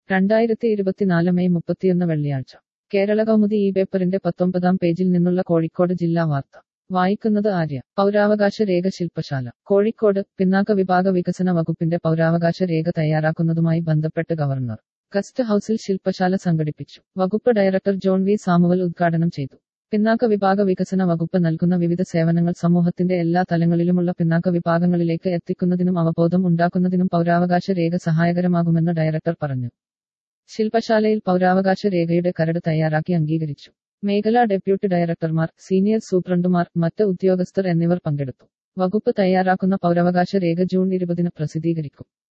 രണ്ടായിരത്തി ഇരുപത്തിനാല് മെയ് മുപ്പത്തിയൊന്ന് വെള്ളിയാഴ്ച കേരള കൗമുദി ഈ പേപ്പറിന്റെ പത്തൊമ്പതാം പേജിൽ നിന്നുള്ള കോഴിക്കോട് ജില്ലാ വാർത്ത വായിക്കുന്നത് ആര്യ പൗരാവകാശ രേഖ ശില്പശാല കോഴിക്കോട് പിന്നാക്ക വിഭാഗ വികസന വകുപ്പിന്റെ പൗരാവകാശ രേഖ തയ്യാറാക്കുന്നതുമായി ബന്ധപ്പെട്ട് ഗവർണർ ഗസ്റ്റ് ഹൌസിൽ ശില്പശാല സംഘടിപ്പിച്ചു വകുപ്പ് ഡയറക്ടർ ജോൺ വി സാമുവൽ ഉദ്ഘാടനം ചെയ്തു പിന്നാക്ക വിഭാഗ വികസന വകുപ്പ് നൽകുന്ന വിവിധ സേവനങ്ങൾ സമൂഹത്തിന്റെ എല്ലാ തലങ്ങളിലുമുള്ള പിന്നാക്ക വിഭാഗങ്ങളിലേക്ക് എത്തിക്കുന്നതിനും അവബോധം ഉണ്ടാക്കുന്നതിനും പൗരാവകാശ രേഖ സഹായകരമാകുമെന്ന് ഡയറക്ടർ പറഞ്ഞു ശില്പശാലയിൽ പൗരാവകാശ രേഖയുടെ കരട് തയ്യാറാക്കി അംഗീകരിച്ചു മേഖലാ ഡെപ്യൂട്ടി ഡയറക്ടർമാർ സീനിയർ സൂപ്രണ്ടുമാർ മറ്റ് ഉദ്യോഗസ്ഥർ എന്നിവർ പങ്കെടുത്തു വകുപ്പ് തയ്യാറാക്കുന്ന പൗരാവകാശ രേഖ ജൂൺ ഇരുപതിന് പ്രസിദ്ധീകരിക്കും